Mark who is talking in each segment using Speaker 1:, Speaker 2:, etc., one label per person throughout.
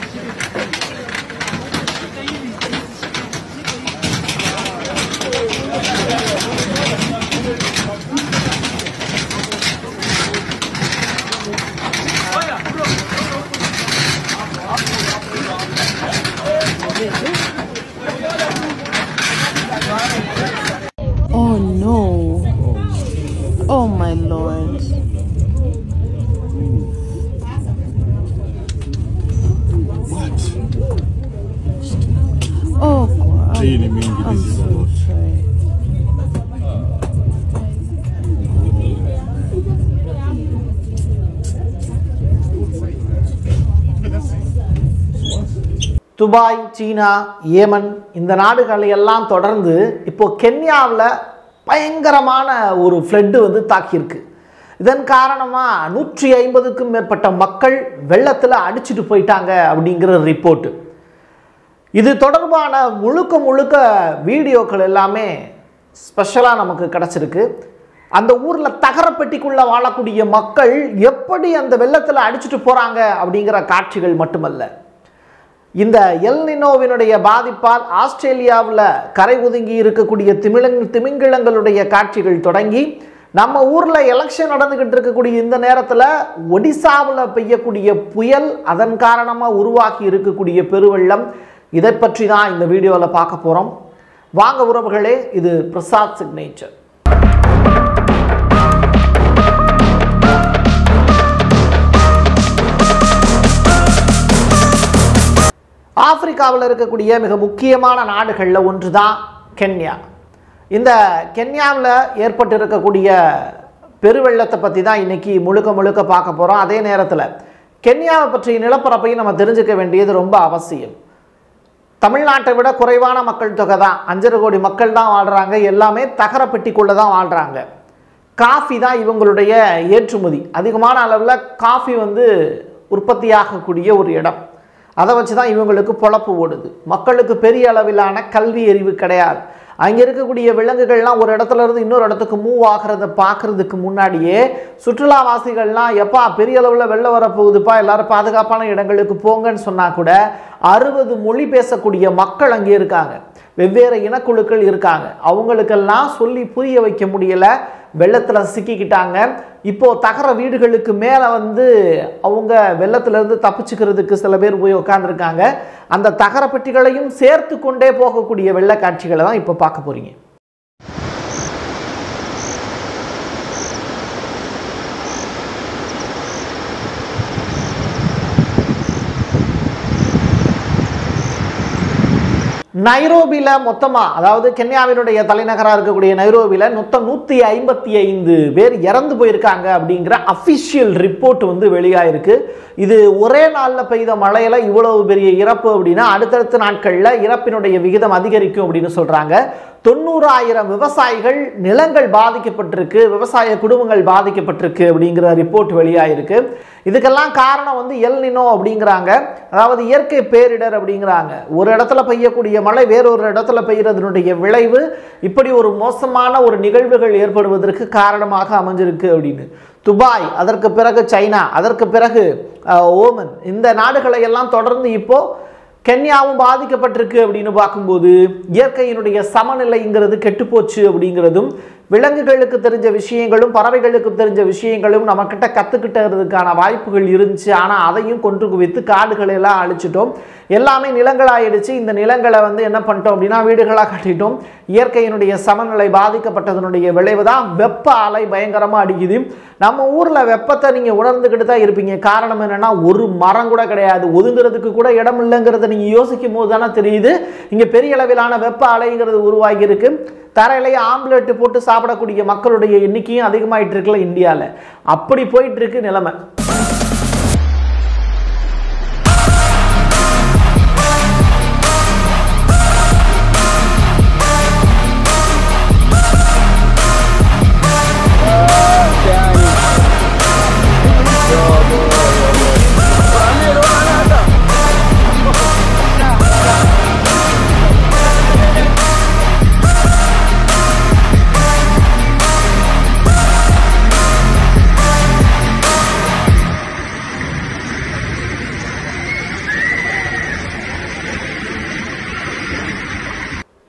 Speaker 1: Oh no. Oh my lord. Oh God.
Speaker 2: Hii ni mingi
Speaker 1: I'm
Speaker 2: hizi.
Speaker 1: so sorry.
Speaker 3: Dubai சீனா Yemen இந்த நாடுகளை எல்லாம் தொடர்ந்து இப்போ கென்யாவில் பயங்கரமான ஒரு ஃப்ளட்டு வந்து தாக்கியிருக்கு இதன் காரணமாக நூற்றி ஐம்பதுக்கும் மேற்பட்ட மக்கள் வெள்ளத்தில் அடிச்சிட்டு போயிட்டாங்க அப்படிங்கிற ரிப்போர்ட்டு இது தொடர்பான முழுக்க முழுக்க வீடியோக்கள் எல்லாமே ஸ்பெஷலாக நமக்கு கிடச்சிருக்கு அந்த ஊரில் தகரப்பெட்டிக்குள்ளே வாழக்கூடிய மக்கள் எப்படி அந்த வெள்ளத்தில் அடிச்சிட்டு போகிறாங்க அப்படிங்கிற காட்சிகள் மட்டுமல்ல இந்த எல் நினோவினுடைய பாதிப்பால் ஆஸ்திரேலியாவில் கரை ஒதுங்கி இருக்கக்கூடிய திமிழங் திமிங்கிலங்களுடைய காட்சிகள் தொடங்கி நம்ம ஊரில் எலெக்ஷன் நடந்துக்கிட்டு இருக்கக்கூடிய இந்த நேரத்தில் ஒடிசாவில் பெய்யக்கூடிய புயல் அதன் காரணமாக உருவாகி இருக்கக்கூடிய பெருவெள்ளம் இதை பற்றி தான் இந்த வீடியோவில் பார்க்க போகிறோம் வாங்க உறவுகளே இது பிரசாத் சிக்னேச்சர் ஆப்பிரிக்காவில் இருக்கக்கூடிய மிக முக்கியமான நாடுகளில் ஒன்று தான் கென்யா இந்த கென்யாவில் ஏற்பட்டு இருக்கக்கூடிய பெருவெள்ளத்தை பற்றி தான் இன்றைக்கி முழுக்க முழுக்க பார்க்க போகிறோம் அதே நேரத்தில் கென்யாவை பற்றிய நிலப்பரப்பையும் நம்ம தெரிஞ்சுக்க வேண்டியது ரொம்ப அவசியம் தமிழ்நாட்டை விட குறைவான மக்கள் தொகை தான் அஞ்சரை கோடி மக்கள் தான் வாழ்கிறாங்க எல்லாமே தகரப்பெட்டிக்குள்ளே தான் வாழ்கிறாங்க காஃபி தான் இவங்களுடைய ஏற்றுமதி அதிகமான அளவில் காஃபி வந்து உற்பத்தியாகக்கூடிய ஒரு இடம் அதை வச்சு தான் இவங்களுக்கு பொழப்பு ஓடுது மக்களுக்கு பெரிய அளவிலான கல்வி அறிவு கிடையாது அங்கே இருக்கக்கூடிய விலங்குகள்லாம் ஒரு இடத்துல இருந்து இன்னொரு இடத்துக்கு மூவ் ஆகிறத பார்க்கறதுக்கு முன்னாடியே சுற்றுலாவாசிகள்லாம் எப்பா பெரிய அளவில் வெள்ளம் வரப்போகுதுப்பா எல்லாரும் பாதுகாப்பான இடங்களுக்கு போங்கன்னு சொன்னால் கூட அறுபது மொழி பேசக்கூடிய மக்கள் அங்கே இருக்காங்க வெவ்வேறு இனக்குழுக்கள் இருக்காங்க அவங்களுக்கெல்லாம் சொல்லி புரிய வைக்க முடியலை வெள்ளத்தில் சிக்கிக்கிட்டாங்க இப்போ தகர வீடுகளுக்கு மேலே வந்து அவங்க வெள்ளத்திலேருந்து தப்பிச்சுக்கிறதுக்கு சில பேர் போய் உட்காந்துருக்காங்க அந்த தகர பெட்டிகளையும் சேர்த்து கொண்டே போகக்கூடிய வெள்ள காட்சிகளை தான் இப்போ பார்க்க போறீங்க நைரோபியில் மொத்தமாக அதாவது கென்யாவினுடைய தலைநகராக இருக்கக்கூடிய நைரோபியில் மொத்தம் நூற்றி ஐம்பத்தி ஐந்து பேர் இறந்து போயிருக்காங்க அப்படிங்கிற அஃபிஷியல் ரிப்போர்ட் வந்து வெளியாயிருக்கு இது ஒரே நாளில் பெய்த மழையில் இவ்வளவு பெரிய இறப்பு அப்படின்னா அடுத்தடுத்த நாட்களில் இறப்பினுடைய விகிதம் அதிகரிக்கும் அப்படின்னு சொல்கிறாங்க தொண்ணூறாயிரம் விவசாயிகள் நிலங்கள் பாதிக்கப்பட்டிருக்கு விவசாய குடும்பங்கள் பாதிக்கப்பட்டிருக்கு அப்படிங்கிற ரிப்போர்ட் வெளியாயிருக்கு இதுக்கெல்லாம் காரணம் வந்து எல் நினோ அப்படிங்கிறாங்க அதாவது இயற்கை பேரிடர் அப்படிங்கிறாங்க ஒரு இடத்துல பெய்யக்கூடிய மழை வேறொரு இடத்துல பெய்யறதுனுடைய விளைவு இப்படி ஒரு மோசமான ஒரு நிகழ்வுகள் ஏற்படுவதற்கு காரணமாக அமைஞ்சிருக்கு அப்படின்னு துபாய் அதற்கு பிறகு சைனா அதற்கு பிறகு அஹ், ஓமன் இந்த நாடுகளை எல்லாம் தொடர்ந்து இப்போ கென்யாவும் பாதிக்கப்பட்டிருக்கு அப்படின்னு பார்க்கும்போது இயற்கையினுடைய சமநிலைங்கிறது கெட்டுப்போச்சு அப்படிங்கிறதும் விலங்குகளுக்கு தெரிஞ்ச விஷயங்களும் பறவைகளுக்கு தெரிஞ்ச விஷயங்களும் நம்மக்கிட்ட கற்றுக்கிட்டதுக்கான வாய்ப்புகள் இருந்துச்சு ஆனால் அதையும் கொன்று குவித்து காடுகளை எல்லாம் அழிச்சிட்டோம் எல்லாமே நிலங்களாயிடுச்சு இந்த நிலங்களை வந்து என்ன பண்ணிட்டோம் அப்படின்னா வீடுகளாக கட்டிட்டோம் இயற்கையினுடைய சமநிலை பாதிக்கப்பட்டதனுடைய விளைவு தான் வெப்ப அலை பயங்கரமாக அடிக்குது நம்ம ஊரில் வெப்பத்தை நீங்கள் உணர்ந்துக்கிட்டு தான் இருப்பீங்க காரணம் என்னன்னா ஒரு மரம் கூட கிடையாது ஒதுங்கிறதுக்கு கூட இடம் இல்லைங்கிறத நீங்கள் யோசிக்கும் போது தானே தெரியுது இங்கே பெரிய அளவிலான வெப்ப அலைங்கிறது உருவாகி இருக்கு தரையிலேயே ஆம்லெட் போட்டு சாப்பிடக்கூடிய மக்களுடைய எண்ணிக்கையும் அதிகமாயிட்டு இருக்குல்ல இந்தியாவில் அப்படி போயிட்டு இருக்கு நிலைமை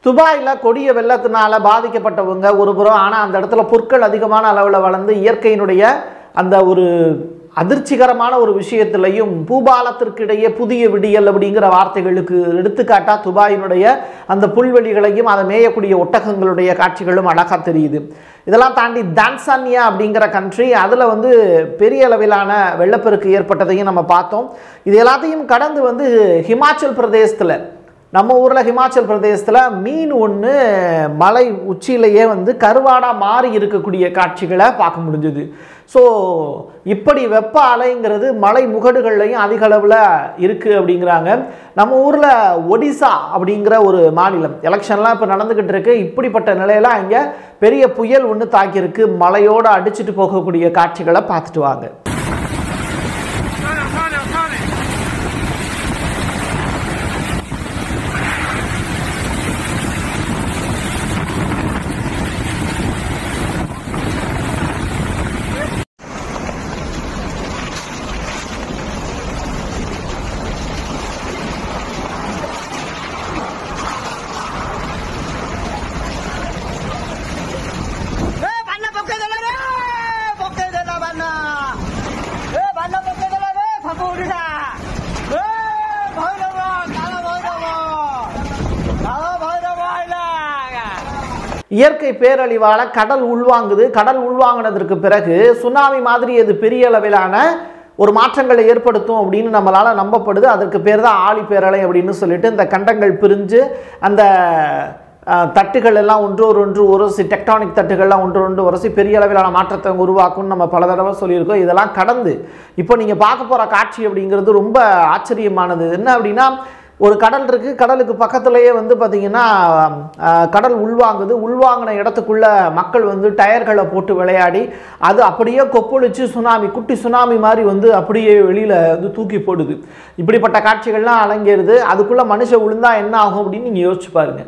Speaker 3: துபாயில் கொடிய வெள்ளத்தினால பாதிக்கப்பட்டவங்க ஒரு புறம் ஆனால் அந்த இடத்துல புற்கள் அதிகமான அளவில் வளர்ந்து இயற்கையினுடைய அந்த ஒரு அதிர்ச்சிகரமான ஒரு விஷயத்திலையும் பூபாலத்திற்கிடையே புதிய விடியல் அப்படிங்கிற வார்த்தைகளுக்கு எடுத்துக்காட்டா துபாயினுடைய அந்த புல்வெளிகளையும் அதை மேயக்கூடிய ஒட்டகங்களுடைய காட்சிகளும் அழகாக தெரியுது இதெல்லாம் தாண்டி தான்சானியா அப்படிங்கிற கண்ட்ரி அதில் வந்து பெரிய அளவிலான வெள்ளப்பெருக்கு ஏற்பட்டதையும் நம்ம பார்த்தோம் இது எல்லாத்தையும் கடந்து வந்து ஹிமாச்சல் பிரதேசத்தில் நம்ம ஊரில் ஹிமாச்சல் பிரதேசத்தில் மீன் ஒன்று மலை உச்சியிலேயே வந்து கருவாடாக மாறி இருக்கக்கூடிய காட்சிகளை பார்க்க முடிஞ்சுது ஸோ இப்படி வெப்ப அலைங்கிறது மலை முகடுகள்லையும் அதிக அளவில் இருக்குது அப்படிங்கிறாங்க நம்ம ஊரில் ஒடிசா அப்படிங்கிற ஒரு மாநிலம் எலெக்ஷன்லாம் இப்போ நடந்துக்கிட்டு இருக்கு இப்படிப்பட்ட நிலையில அங்கே பெரிய புயல் ஒன்று தாக்கியிருக்கு மலையோடு அடிச்சிட்டு போகக்கூடிய காட்சிகளை பார்த்துட்டு வாங்க
Speaker 2: ए भांडणं पक्के झालं रे पक्के झालं भांडणं ए भांडणं पक्के झालं रे फाकू उडीचा ए भैरव काळा भैरव काळा भैरव आयला
Speaker 3: இயற்கை பேரழிவால கடல் உள்வாங்குது கடல் உள்வாங்கினதற்கு பிறகு சுனாமி மாதிரி அது பெரிய அளவிலான ஒரு மாற்றங்களை ஏற்படுத்தும் அப்படின்னு நம்மளால நம்பப்படுது அதற்கு பேர் தான் ஆழி பேரலை அப்படின்னு சொல்லிட்டு இந்த கண்டங்கள் பிரிஞ்சு அந்த அஹ், தட்டுகள் எல்லாம் ஒன்றோடு ஒன்று உரசி டெக்டானிக் தட்டுகள்லாம் ஒன்று ஒன்று உரசி பெரிய அளவிலான மாற்றத்தை உருவாக்கும்னு நம்ம பல தடவை சொல்லியிருக்கோம் இதெல்லாம் கடந்து இப்போ நீங்கள் பார்க்க போகிற காட்சி அப்படிங்கிறது ரொம்ப ஆச்சரியமானது என்ன அப்படின்னா ஒரு கடல் இருக்கு கடலுக்கு பக்கத்துலேயே வந்து பார்த்தீங்கன்னா அஹ், கடல் உள்வாங்குது உள்வாங்கின இடத்துக்குள்ள மக்கள் வந்து டயர்களை போட்டு விளையாடி அது அப்படியே கொப்பளிச்சு சுனாமி குட்டி சுனாமி மாதிரி வந்து அப்படியே வெளியில் வந்து தூக்கி போடுது இப்படிப்பட்ட காட்சிகள்லாம் அலங்கேறுது அதுக்குள்ள மனுஷன் விழுந்தா என்ன ஆகும் அப்படின்னு நீங்கள் யோசிச்சு பாருங்க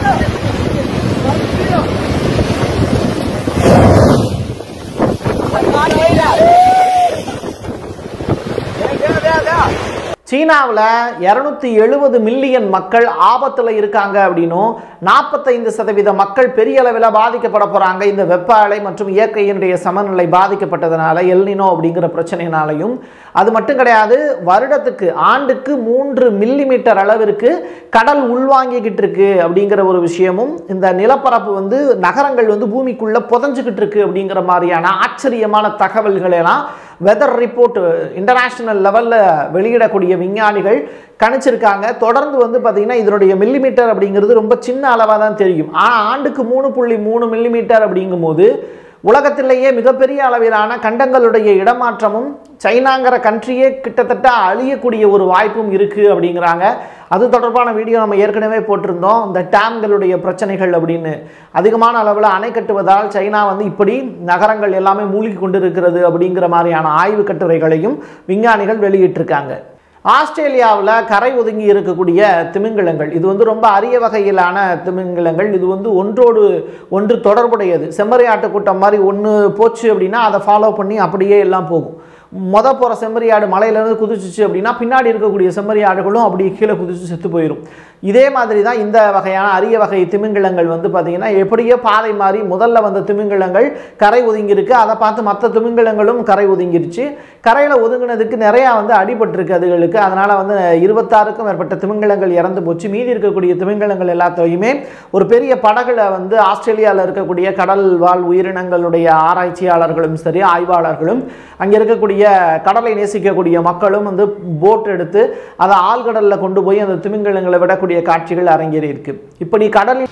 Speaker 3: சீனாவில் இரநூத்தி எழுபது மில்லியன் மக்கள் ஆபத்தில் இருக்காங்க அப்படின்னும் நாற்பத்தைந்து சதவீத மக்கள் பெரிய அளவில் பாதிக்கப்பட போகிறாங்க இந்த வெப்ப அலை மற்றும் இயற்கையினுடைய சமநிலை பாதிக்கப்பட்டதுனால எல்னினோ அப்படிங்கிற பிரச்சனையினாலையும் அது மட்டும் கிடையாது வருடத்துக்கு ஆண்டுக்கு மூன்று மில்லிமீட்டர் அளவிற்கு கடல் உள்வாங்கிக்கிட்டு இருக்கு அப்படிங்கிற ஒரு விஷயமும் இந்த நிலப்பரப்பு வந்து நகரங்கள் வந்து பூமிக்குள்ள புதஞ்சுக்கிட்டு இருக்கு அப்படிங்கிற மாதிரியான ஆச்சரியமான தகவல்களை எல்லாம் வெதர் ரிப்போர்ட் இன்டர்நேஷனல் லெவலில் வெளியிடக்கூடிய விஞ்ஞானிகள் கணிச்சிருக்காங்க தொடர்ந்து வந்து பார்த்தீங்கன்னா இதனுடைய மில்லிமீட்டர் அப்படிங்கிறது ரொம்ப சின்ன அளவாக தான் தெரியும் ஆனால் ஆண்டுக்கு மூணு புள்ளி மூணு மில்லிமீட்டர் அப்படிங்கும்போது உலகத்திலேயே மிகப்பெரிய அளவிலான கண்டங்களுடைய இடமாற்றமும் சைனாங்கிற கண்ட்ரியே கிட்டத்தட்ட அழியக்கூடிய ஒரு வாய்ப்பும் இருக்குது அப்படிங்கிறாங்க அது தொடர்பான வீடியோ நம்ம ஏற்கனவே போட்டிருந்தோம் இந்த டேம்களுடைய பிரச்சனைகள் அப்படின்னு அதிகமான அளவில் அணை கட்டுவதால் சைனா வந்து இப்படி நகரங்கள் எல்லாமே மூழ்கி கொண்டிருக்கிறது அப்படிங்கிற மாதிரியான ஆய்வு கட்டுரைகளையும் விஞ்ஞானிகள் வெளியிட்டிருக்காங்க ஆஸ்திரேலியாவில் கரை ஒதுங்கி இருக்கக்கூடிய திமிங்கிலங்கள் இது வந்து ரொம்ப அரிய வகையிலான திமிங்கிலங்கள் இது வந்து ஒன்றோடு ஒன்று தொடர்புடையது செம்மறி ஆட்டு கூட்டம் மாதிரி ஒன்று போச்சு அப்படின்னா அதை ஃபாலோ பண்ணி அப்படியே எல்லாம் போகும் மொத போகிற செம்மறி ஆடு மலையிலேருந்து குதிச்சிச்சு அப்படின்னா பின்னாடி இருக்கக்கூடிய செம்மறி ஆடுகளும் அப்படி கீழே குதிச்சு செத்து போயிடும் இதே மாதிரி தான் இந்த வகையான அரிய வகை திமிங்கிலங்கள் வந்து பார்த்தீங்கன்னா எப்படியோ பாதை மாறி முதல்ல வந்த திமிங்கிலங்கள் கரை ஒதுங்கியிருக்கு அதை பார்த்து மற்ற திமிங்கிலங்களும் கரை ஒதுங்கிருச்சு கரையில் ஒதுங்கினதுக்கு நிறையா வந்து அடிபட்டிருக்கு அதுகளுக்கு அதனால் வந்து இருபத்தாறுக்கும் மேற்பட்ட திமிங்கிலங்கள் இறந்து போச்சு மீதி இருக்கக்கூடிய திமிங்கிலங்கள் எல்லாத்தையுமே ஒரு பெரிய படகுல வந்து ஆஸ்திரேலியாவில் இருக்கக்கூடிய கடல் வாழ் உயிரினங்களுடைய ஆராய்ச்சியாளர்களும் சரி ஆய்வாளர்களும் அங்கே இருக்கக்கூடிய கடலை நேசிக்கக்கூடிய மக்களும் வந்து போட் எடுத்து அதை ஆழ்கடலில் கொண்டு போய் அந்த திமிங்கிலங்களை விடக்கூடிய காட்சிகள் அரங்கேறி இருக்கு இப்படி கடலில்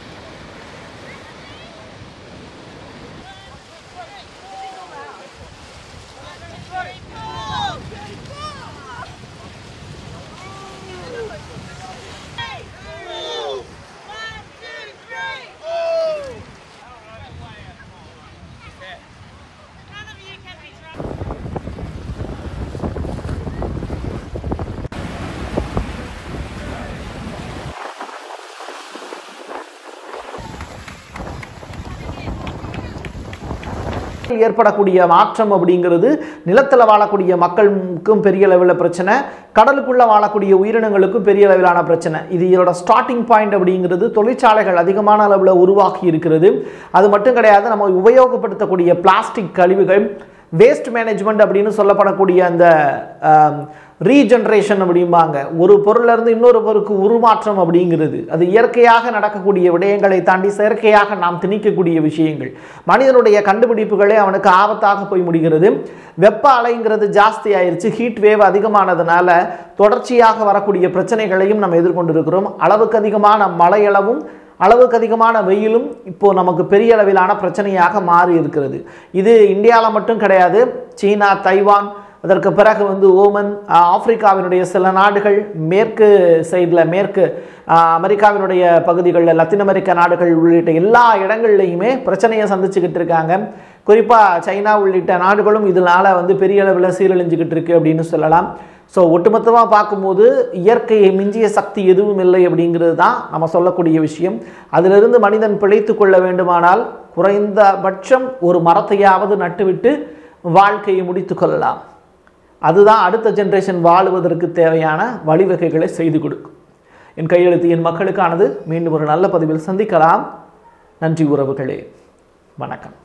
Speaker 3: கிளைமேட்டில் ஏற்படக்கூடிய மாற்றம் அப்படிங்கிறது நிலத்தில் வாழக்கூடிய மக்களுக்கும் பெரிய அளவில் பிரச்சனை கடலுக்குள்ளே வாழக்கூடிய உயிரினங்களுக்கும் பெரிய அளவிலான பிரச்சனை இது இதோட ஸ்டார்டிங் பாயிண்ட் அப்படிங்கிறது தொழிற்சாலைகள் அதிகமான அளவில் உருவாக்கி இருக்கிறது அது மட்டும் கிடையாது நம்ம உபயோகப்படுத்தக்கூடிய பிளாஸ்டிக் கழிவுகள் வேஸ்ட் மேனேஜ்மெண்ட் அப்படின்னு சொல்லப்படக்கூடிய அந்த ரீஜென்ரேஷன் அப்படிம்பாங்க ஒரு பொருள்ல இருந்து இன்னொரு பொருளுக்கு உருமாற்றம் அப்படிங்கிறது அது இயற்கையாக நடக்கக்கூடிய விடயங்களை தாண்டி செயற்கையாக நாம் திணிக்கக்கூடிய விஷயங்கள் மனிதனுடைய கண்டுபிடிப்புகளே அவனுக்கு ஆபத்தாக போய் முடிகிறது வெப்ப அலைங்கிறது ஜாஸ்தி ஆயிருச்சு ஹீட் வேவ் அதிகமானதுனால தொடர்ச்சியாக வரக்கூடிய பிரச்சனைகளையும் நம்ம எதிர்கொண்டிருக்கிறோம் அளவுக்கு அதிகமான மழையளவும் அளவுக்கு அதிகமான வெயிலும் இப்போ நமக்கு பெரிய அளவிலான பிரச்சனையாக மாறி இருக்கிறது இது இந்தியாவில் மட்டும் கிடையாது சீனா தைவான் அதற்கு பிறகு வந்து ஓமன் ஆஹ், ஆப்பிரிக்காவினுடைய சில நாடுகள் மேற்கு சைடில் மேற்கு ஆஹ், அமெரிக்காவினுடைய பகுதிகளில் லத்தீன் அமெரிக்க நாடுகள் உள்ளிட்ட எல்லா இடங்கள்லையுமே பிரச்சனையை சந்திச்சுக்கிட்டு இருக்காங்க குறிப்பாக சைனா உள்ளிட்ட நாடுகளும் இதனால வந்து பெரிய அளவில் சீரழிஞ்சுக்கிட்டு இருக்கு அப்படின்னு சொல்லலாம் ஸோ ஒட்டுமொத்தமாக பார்க்கும்போது இயற்கையை மிஞ்சிய சக்தி எதுவும் இல்லை அப்படிங்கிறது தான் நம்ம சொல்லக்கூடிய விஷயம் அதிலிருந்து மனிதன் பிழைத்து கொள்ள வேண்டுமானால் குறைந்தபட்சம் ஒரு மரத்தையாவது நட்டுவிட்டு வாழ்க்கையை முடித்து கொள்ளலாம் அதுதான் அடுத்த ஜென்ரேஷன் வாழுவதற்கு தேவையான வழிவகைகளை செய்து கொடுக்கும் என் கையெழுத்து என் மக்களுக்கானது மீண்டும் ஒரு நல்ல பதிவில் சந்திக்கலாம் நன்றி உறவுகளே வணக்கம்